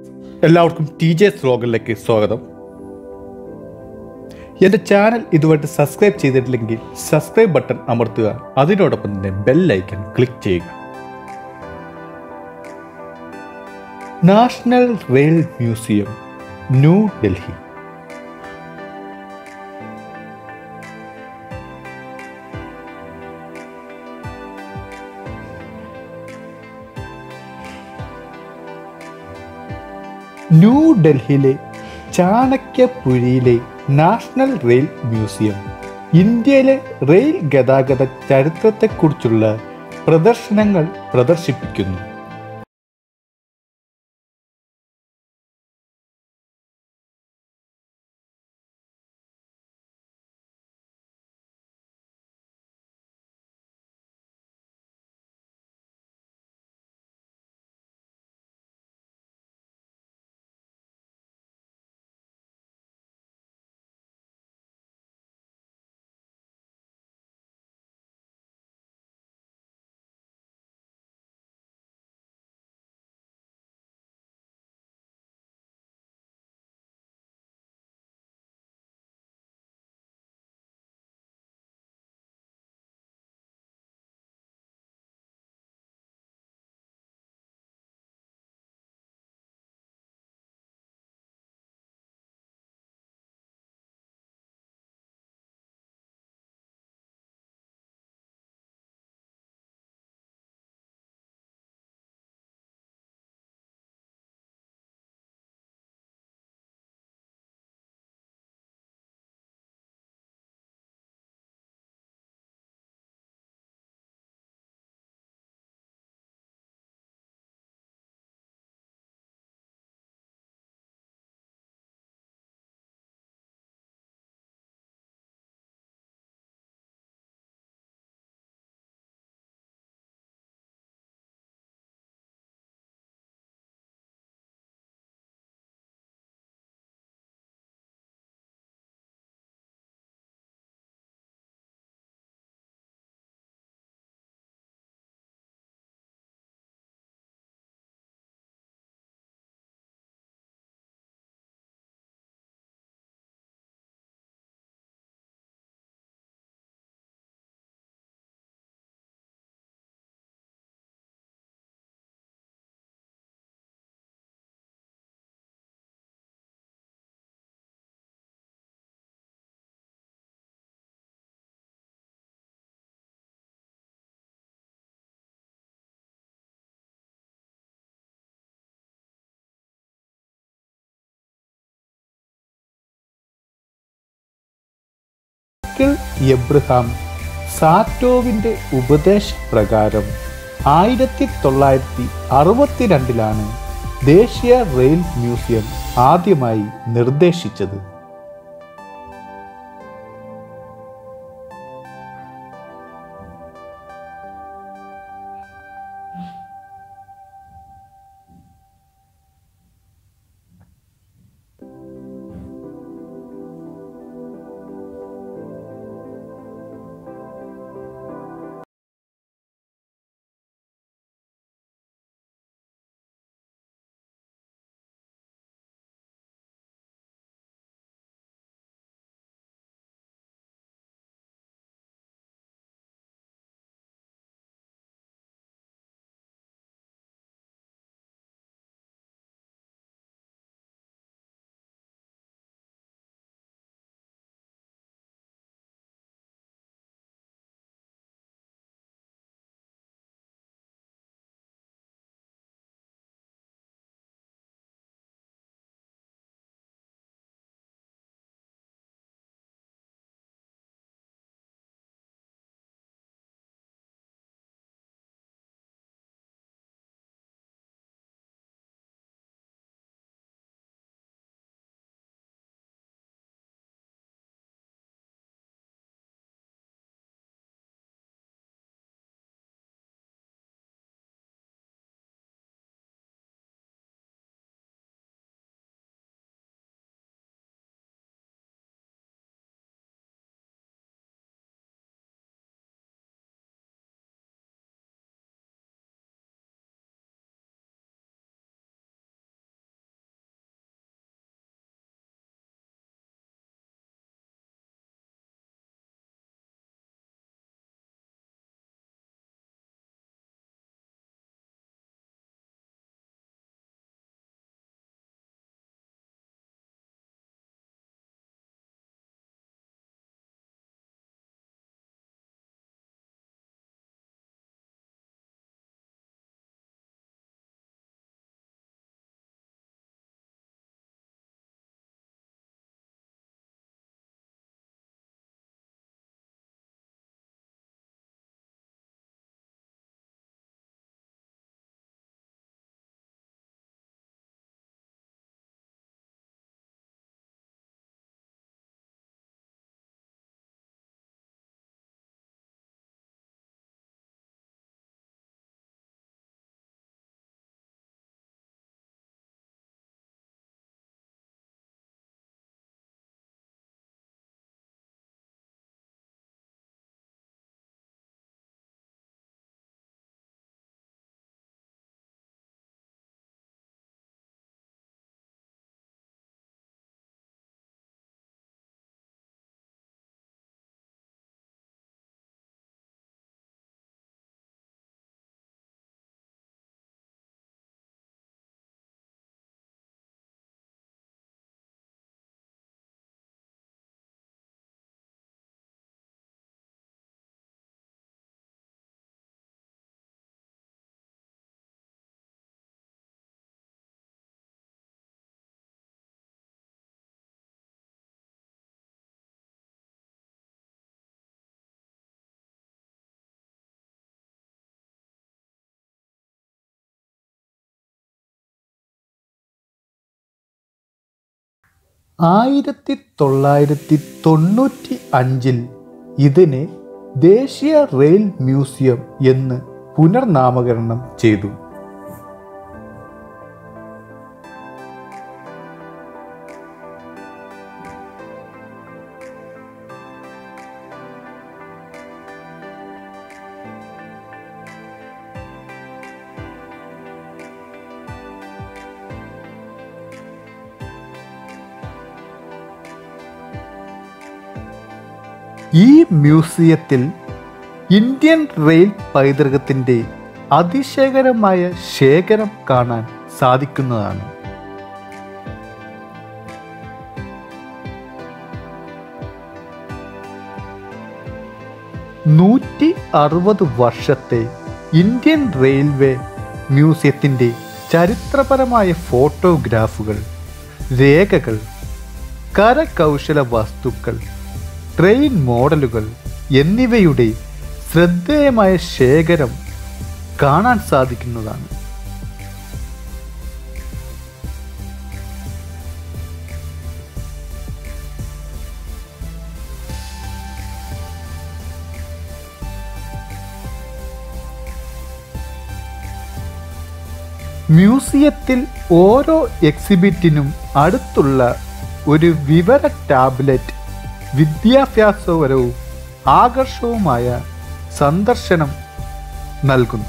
എല്ലാവർക്കും T J സ്ലോഗനിലേക്ക് സ്വാഗതം എൻ്റെ ചാനൽ ഇതുമായിട്ട് സബ്സ്ക്രൈബ് ചെയ്തിട്ടില്ലെങ്കിൽ സബ്സ്ക്രൈബ് ബട്ടൺ അമർത്തുക അതിനോടൊപ്പം തന്നെ ബെൽ ഐക്കൺ ക്ലിക്ക് ചെയ്യുക national rail museum new Delhi new ഡൽഹിയിലെ ചാണക്യപുരിയിലെ നാഷണൽ റെയിൽ മ്യൂസിയം ഇന്ത്യയിലെ റെയിൽ ഗതാഗത ചരിത്രത്തെക്കുറിച്ചുള്ള പ്രദർശനങ്ങൾ പ്രദർശിപ്പിക്കുന്നു മൈക്കിൾ എബ്രഹാം സാറ്റോവിൻ്റെ ഉപദേശപ്രകാരം ആയിരത്തി തൊള്ളായിരത്തി അറുപത്തിരണ്ടിലാണ് ദേശീയ റെയിൽ മ്യൂസിയം ആദ്യമായി നിർദ്ദേശിച്ചത് ആയിരത്തി തൊള്ളായിരത്തി തൊണ്ണൂറ്റി അഞ്ചിൽ ഇതിനെ ദേശീയ റെയിൽ മ്യൂസിയം എന്ന് പുനർനാമകരണം ചെയ്തു ഈ മ്യൂസിയത്തിൽ ഇന്ത്യൻ റെയിൽ പൈതൃകത്തിൻ്റെ അതിശയകരമായ ശേഖരം കാണാൻ സാധിക്കുന്നതാണ് നൂറ്റി അറുപത് വർഷത്തെ ഇന്ത്യൻ റെയിൽവേ മ്യൂസിയത്തിൻ്റെ ചരിത്രപരമായ ഫോട്ടോഗ്രാഫുകൾ രേഖകൾ കരകൗശല വസ്തുക്കൾ ട്രെയിൻ മോഡലുകൾ എന്നിവയുടെ ശ്രദ്ധേയമായ ശേഖരം കാണാൻ സാധിക്കുന്നതാണ് മ്യൂസിയത്തിൽ ഓരോ എക്സിബിറ്റിനും അടുത്തുള്ള ഒരു വിവര ടാബ്ലറ്റ് വിദ്യാഭ്യാസപരവും ആകർഷവുമായ സന്ദർശനം നൽകുന്നു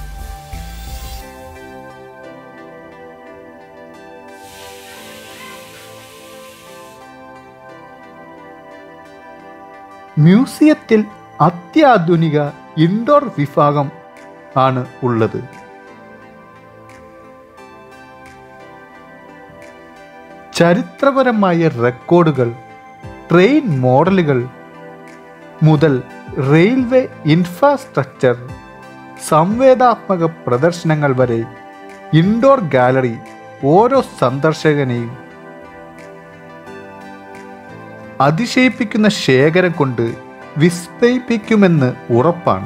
മ്യൂസിയത്തിൽ അത്യാധുനിക ഇൻഡോർ വിഭാഗം ആണ് ഉള്ളത് ചരിത്രപരമായ റെക്കോർഡുകൾ ട്രെയിൻ മോഡലുകൾ മുതൽ റെയിൽവേ ഇൻഫ്രാസ്ട്രക്ചർ സംവേദാത്മക പ്രദർശനങ്ങൾ വരെ ഇൻഡോർ ഗാലറി ഓരോ സന്ദർശകനെയും അതിശയിപ്പിക്കുന്ന ശേഖരം കൊണ്ട് വിസ്മയിപ്പിക്കുമെന്ന് ഉറപ്പാണ്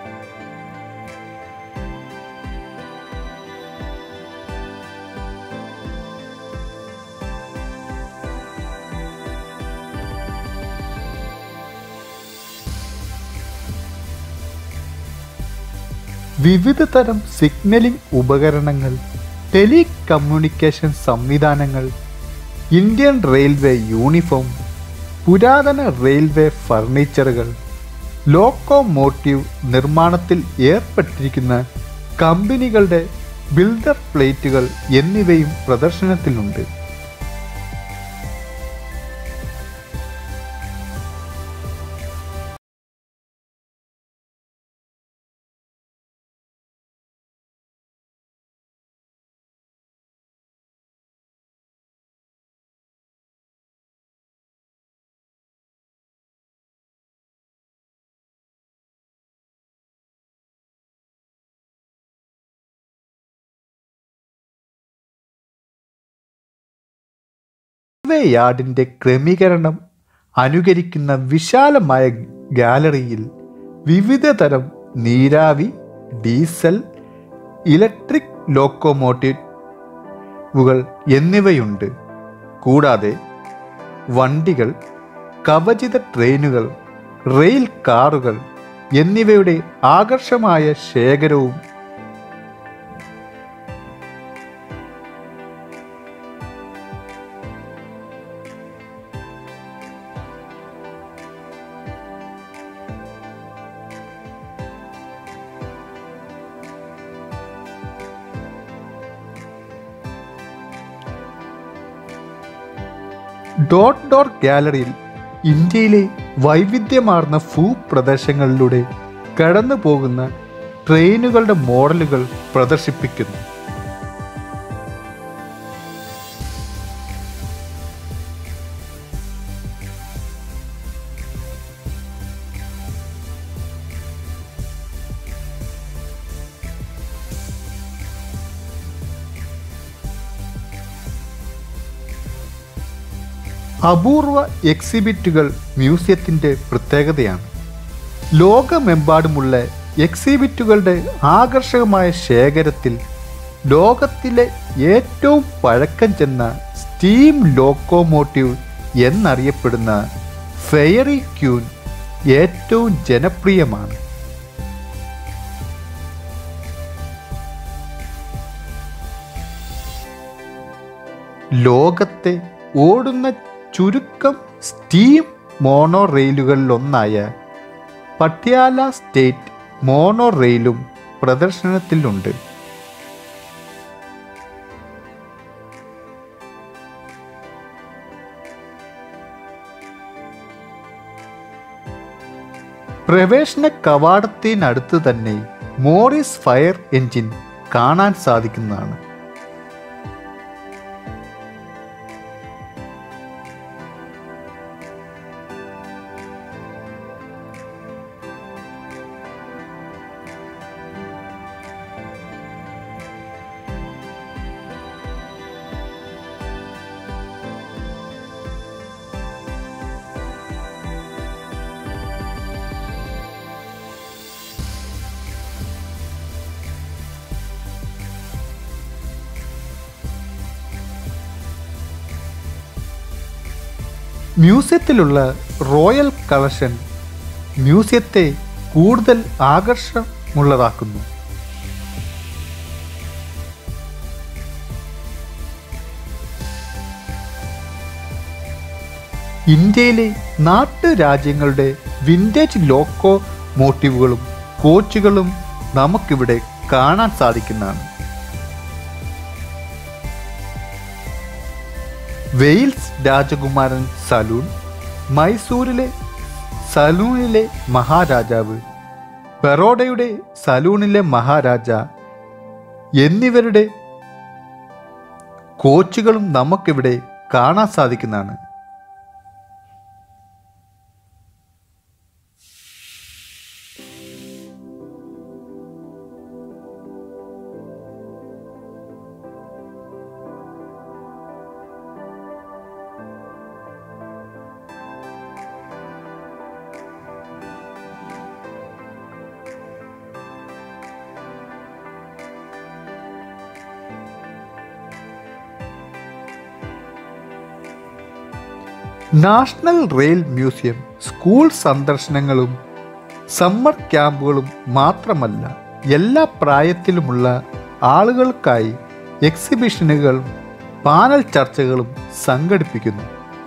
വിവിധ തരം സിഗ്നലിംഗ് ഉപകരണങ്ങൾ ടെലി കമ്മ്യൂണിക്കേഷൻ സംവിധാനങ്ങൾ ഇന്ത്യൻ റെയിൽവേ യൂണിഫോം പുരാതന റെയിൽവേ ഫർണിച്ചറുകൾ ലോക്കോമോട്ടീവ് നിർമ്മാണത്തിൽ ഏർപ്പെട്ടിരിക്കുന്ന കമ്പനികളുടെ ബിൽഡർ പ്ലേറ്റുകൾ എന്നിവയും പ്രദർശനത്തിലുണ്ട് റെയിൽവേ യാർഡിന്റെ ക്രമീകരണം അനുകരിക്കുന്ന വിശാലമായ ഗാലറിയിൽ വിവിധ തരം നീരാവി ഡീസൽ ഇലക്ട്രിക് ലോക്കോമോട്ടീവുകൾ എന്നിവയുണ്ട് കൂടാതെ വണ്ടികൾ കവചിത ട്രെയിനുകൾ റെയിൽ കാറുകൾ എന്നിവയുടെ ആകർഷമായ ശേഖരവും ഡോട്ട് ഡോർ ഗാലറിയിൽ ഇന്ത്യയിലെ വൈവിധ്യമാർന്ന ഭൂപ്രദേശങ്ങളിലൂടെ കടന്നു പോകുന്ന ട്രെയിനുകളുടെ മോഡലുകൾ പ്രദർശിപ്പിക്കുന്നു അപൂർവ എക്സിബിറ്റുകൾ മ്യൂസിയത്തിൻ്റെ പ്രത്യേകതയാണ് ലോകമെമ്പാടുമുള്ള എക്സിബിറ്റുകളുടെ ആകർഷകമായ ശേഖരത്തിൽ ലോകത്തിലെ ഏറ്റവും പഴക്കം ചെന്ന സ്റ്റീം ലോക്കോമോട്ടീവ് എന്നറിയപ്പെടുന്ന ഫെയറി ക്യൂൻ ഏറ്റവും ജനപ്രിയമാണ് ലോകത്തെ ഓടുന്ന ചുരുക്കം സ്റ്റീം മോണോ റെയിലുകളിലൊന്നായ പട്യാല സ്റ്റേറ്റ് മോണോ റെയിലും പ്രദർശനത്തിലുണ്ട് പ്രവേശന കവാടത്തിനടുത്ത് തന്നെ മോറിസ് ഫയർ എഞ്ചിൻ കാണാൻ സാധിക്കുന്നതാണ് മ്യൂസിയത്തിലുള്ള റോയൽ കളക്ഷൻ മ്യൂസിയത്തെ കൂടുതൽ ആകർഷമുള്ളതാക്കുന്നു ഇന്ത്യയിലെ നാട്ടുരാജ്യങ്ങളുടെ വിൻറ്റേജ് ലോക്കോ മോട്ടീവുകളും കോച്ചുകളും നമുക്കിവിടെ കാണാൻ സാധിക്കുന്നതാണ് വെയിൽസ് രാജകുമാരൻ സലൂൺ മൈസൂരിലെ സലൂണിലെ മഹാരാജാവ് ബറോഡയുടെ സലൂണിലെ മഹാരാജ എന്നിവരുടെ കോച്ചുകളും നമുക്കിവിടെ കാണാൻ സാധിക്കുന്നതാണ് നാഷണൽ റെയിൽ മ്യൂസിയം സ്കൂൾ സന്ദർശനങ്ങളും സമ്മർ ക്യാമ്പുകളും മാത്രമല്ല എല്ലാ പ്രായത്തിലുമുള്ള ആളുകൾക്കായി എക്സിബിഷനുകളും പാനൽ ചർച്ചകളും സംഘടിപ്പിക്കുന്നു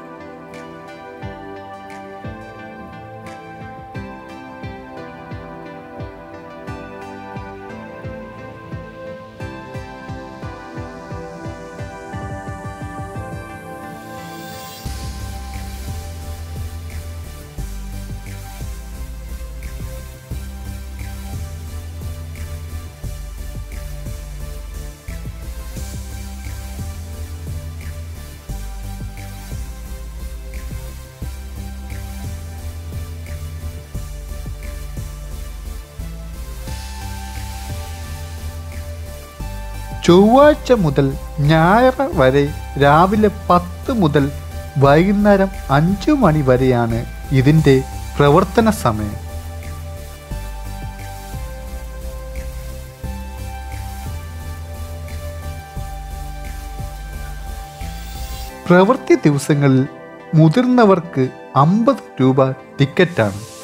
ചൊവ്വാഴ്ച മുതൽ ഞായർ വരെ രാവിലെ പത്ത് മുതൽ വൈകുന്നേരം അഞ്ചു മണി വരെയാണ് ഇതിൻ്റെ പ്രവർത്തന സമയം പ്രവൃത്തി ദിവസങ്ങളിൽ മുതിർന്നവർക്ക് അമ്പത് രൂപ ടിക്കറ്റാണ്